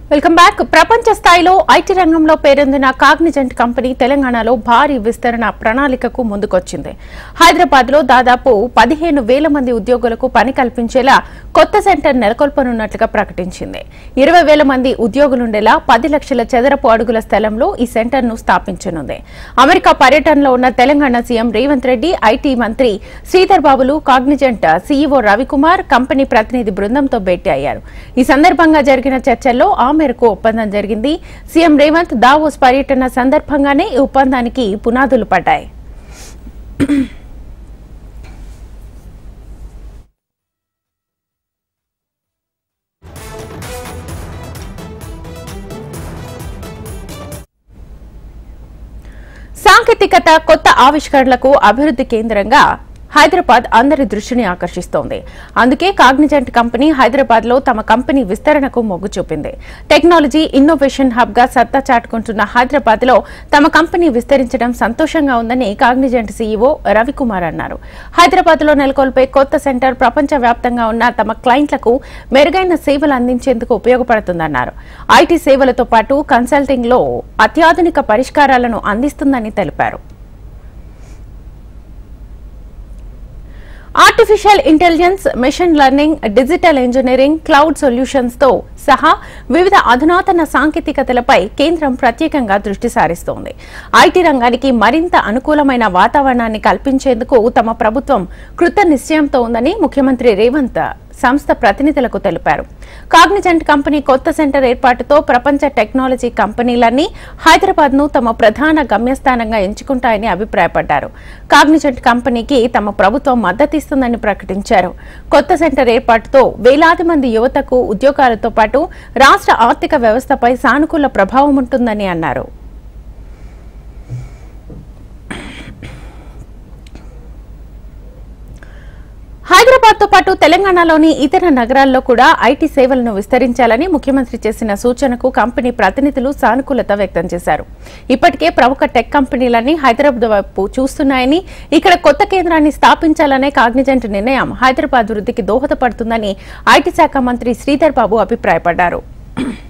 welcome back ప్రపంచ స్థాయిలో IT రంగంలో పేరొందిన కాగ్నిజెంట్ కంపెనీ తెలంగాణలో భారీ విస్తరణ ప్రణాళికకు ముందుకొచ్చింది హైదరాబాద్ లో దాదాపు పదిహేను వేల మంది ఉద్యోగులకు పని కల్పించేలా కొత్త సెంటర్ నెలకొల్పనున్నట్లుగా ప్రకటించింది ఇరవై వేల మంది ఉద్యోగులుండేలా పది లక్షల చదరపు అడుగుల స్థలంలో ఈ సెంటర్ ను స్థాపించనుంది అమెరికా పర్యటనలో ఉన్న తెలంగాణ సీఎం రేవంత్ రెడ్డి ఐటీ మంత్రి శ్రీధర్ బాబులు కాగ్నిజెంట్ సీఈఓ రవికుమార్ కంపెనీ ప్రతినిధి బృందంతో భేటీ అయ్యారు ఈ సందర్భంగా జరిగిన చర్చల్లో ఆ మేరకు ఒప్పందం జరిగింది సీఎం రేవంత్ దావోస్ పర్యటన సందర్భంగానే ఈ ఒప్పందానికి పునాదులు పడ్డాయి సాంకేతికత కొత్త ఆవిష్కరణలకు అభివృద్ధి కేంద్రంగా హైదరాబాద్ అందరి దృష్టిని ఆకర్షిస్తోంది అందుకే కాగ్నిజెంట్ కంపెనీ హైదరాబాద్ లో తమ కంపెనీ విస్తరణకు మొగ్గు చూపింది టెక్నాలజీ ఇన్నోవేషన్ హబ్ గా సత్తా చాటుకుంటున్న హైదరాబాద్ లో తమ కంపెనీ విస్తరించడం సంతోషంగా ఉందని కాగ్నిజెంట్ సీఈఓ రవికుమార్ అన్నారు హైదరాబాద్ లో నెలకొల్పే కొత్త సెంటర్ ప్రపంచ వ్యాప్తంగా ఉన్న తమ క్లయింట్లకు మెరుగైన సేవలు అందించేందుకు ఉపయోగపడుతుందన్నారు ఐటీ సేవలతో పాటు కన్సల్టింగ్ లో అత్యాధునిక పరిష్కారాలను అందిస్తుందని తెలిపారు artificial intelligence machine learning digital engineering cloud solutions తో సహా వివిధ అధునాతన సాంకేతికతలపై కేంద్రం ప్రత్యేకంగా దృష్టి సారిస్తోంది ఐటీ రంగానికి మరింత అనుకూలమైన వాతావరణాన్ని కల్పించేందుకు తమ ప్రభుత్వం కృత నిశ్చయంతో ఉందని ముఖ్యమంత్రి రేవంత్ సంస్థ ప్రతినిధులకు తెలిపారు కాగ్నిజెంట్ కంపెనీ కొత్త సెంటర్ ఏర్పాటుతో ప్రపంచ టెక్నాలజీ కంపెనీలన్నీ హైదరాబాద్ ను తమ ప్రధాన గమ్యస్థానంగా ఎంచుకుంటాయని అభిప్రాయపడ్డారు కాగ్నిజెంట్ కంపెనీకి తమ ప్రభుత్వం మద్దతిస్తుందని ప్రకటించారు కొత్త సెంటర్ ఏర్పాటుతో వేలాది మంది యువతకు ఉద్యోగాలతో పాటు రాష్ట్ర ఆర్థిక వ్యవస్థపై సానుకూల ప్రభావం ఉంటుందని అన్నారు హైదరాబాద్ తో పాటు తెలంగాణలోని ఇతర నగరాల్లో కూడా ఐటీ సేవలను విస్తరించాలని ముఖ్యమంత్రి చేసిన సూచనకు కంపెనీ ప్రతినిధులు సానుకూలత వ్యక్తం చేశారు ఇప్పటికే ప్రముఖ టెక్ కంపెనీలన్నీ హైదరాబాద్ వైపు చూస్తున్నాయని ఇక్కడ కొత్త కేంద్రాన్ని స్థాపించాలనే కాగ్నిజెంట్ నిర్ణయం హైదరాబాద్ వృద్ధికి దోహదపడుతుందని ఐటీ శాఖ మంత్రి శ్రీధర్ బాబు అభిప్రాయపడ్డారు